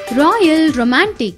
Royal Romantic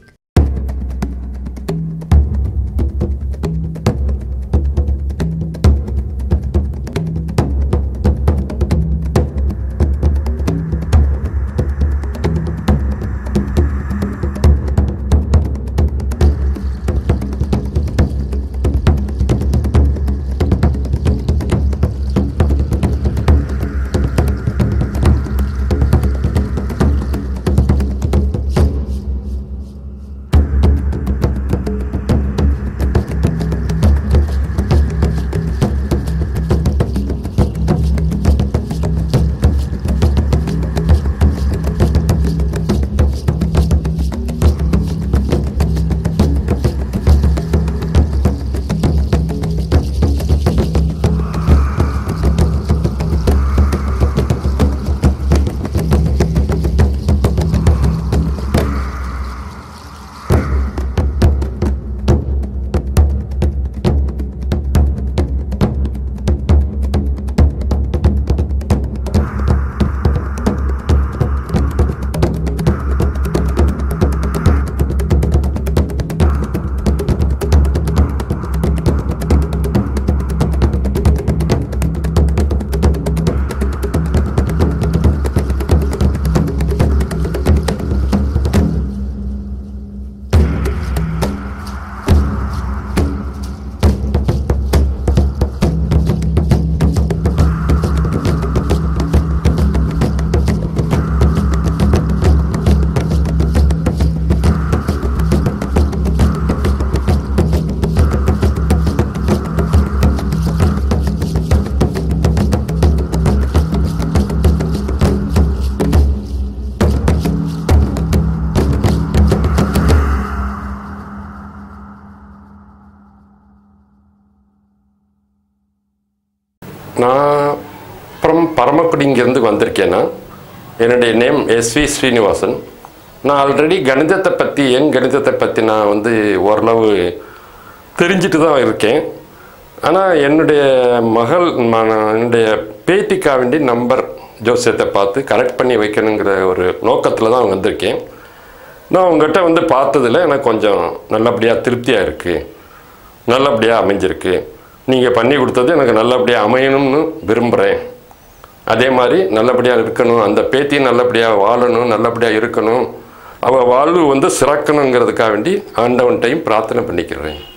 நான் அப்புறம் பரமக்குடி இங்கேருந்து வந்திருக்கேன்னா என்னுடைய நேம் எஸ்வி ஸ்ரீனிவாசன் நான் ஆல்ரெடி கணிதத்தை பற்றி என் கணிதத்தை பற்றி நான் வந்து ஓரளவு தெரிஞ்சுட்டு தான் இருக்கேன் ஆனால் என்னுடைய மகள் ம- என்னுடைய பேத்திக்கா வேண்டி நம்பர் ஜோசியத்தை பார்த்து கரெக்ட் பண்ணி வைக்கணுங்கிற ஒரு நோக்கத்தில் தான் வந்திருக்கேன் நான் உங்கள்கிட்ட வந்து பார்த்ததில் எனக்கு கொஞ்சம் நல்லபடியாக திருப்தியாக இருக்குது நல்லபடியாக அமைஞ்சிருக்கு நீங்கள் பண்ணி கொடுத்தது எனக்கு நல்லபடியாக அமையணும்னு விரும்புகிறேன் அதே மாதிரி நல்லபடியாக இருக்கணும் அந்த பேத்தியும் நல்லபடியாக வாழணும் நல்லபடியாக இருக்கணும் அவள் வாழ்வு வந்து சிறக்கணுங்கிறதுக்காக வேண்டி ஆண்டவன்ட்டையும் பிரார்த்தனை பண்ணிக்கிறேன்